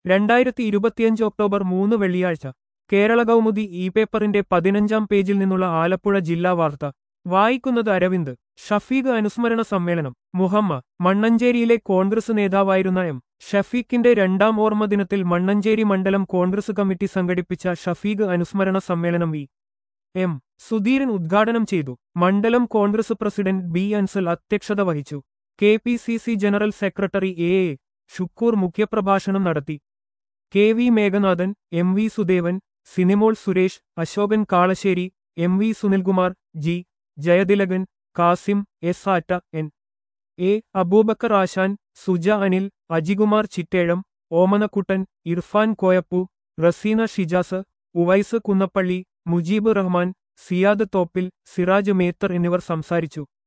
രണ്ടായിരത്തി ഇരുപത്തിയഞ്ച് ഒക്ടോബർ മൂന്ന് വെള്ളിയാഴ്ച കേരള കൗമുദി ഇ പേപ്പറിന്റെ പതിനഞ്ചാം പേജിൽ നിന്നുള്ള ആലപ്പുഴ ജില്ലാ വാർത്ത വായിക്കുന്നത് അരവിന്ദ് ഷഫീഖ് അനുസ്മരണ സമ്മേളനം മുഹമ്മ മണ്ണഞ്ചേരിയിലെ കോൺഗ്രസ് നേതാവായിരുന്ന എം ഷഫീഖിന്റെ രണ്ടാം ഓർമ്മ ദിനത്തിൽ മണ്ണഞ്ചേരി മണ്ഡലം കോൺഗ്രസ് കമ്മിറ്റി സംഘടിപ്പിച്ച ഷഫീഖ് അനുസ്മരണ സമ്മേളനം വി എം സുധീരൻ ഉദ്ഘാടനം ചെയ്തു മണ്ഡലം കോൺഗ്രസ് പ്രസിഡന്റ് ബി അൻസൽ അധ്യക്ഷത വഹിച്ചു K P C C general secretary A A Shukkur മുഖ്യപ്രഭാഷണം നടത്തി K V Meghanathan M V Sudevan Sinimol Suresh Ashokan Kalassery M V Sunilkumar G Jayathilakan Kasim S ആറ്റ എൻ എ അബൂബക്കർ ആശാൻ സുജ അനിൽ അജികുമാർ ചിറ്റേഴം ഓമനക്കുട്ടൻ ഇർഫാൻ കോയപ്പു റസീന ഷിജാസ് ഉവൈസ് കുന്നപ്പള്ളി മുജീബ് റഹ്മാൻ സിയാദ് തോപ്പിൽ സിറാജ് മേത്തർ എന്നിവർ സംസാരിച്ചു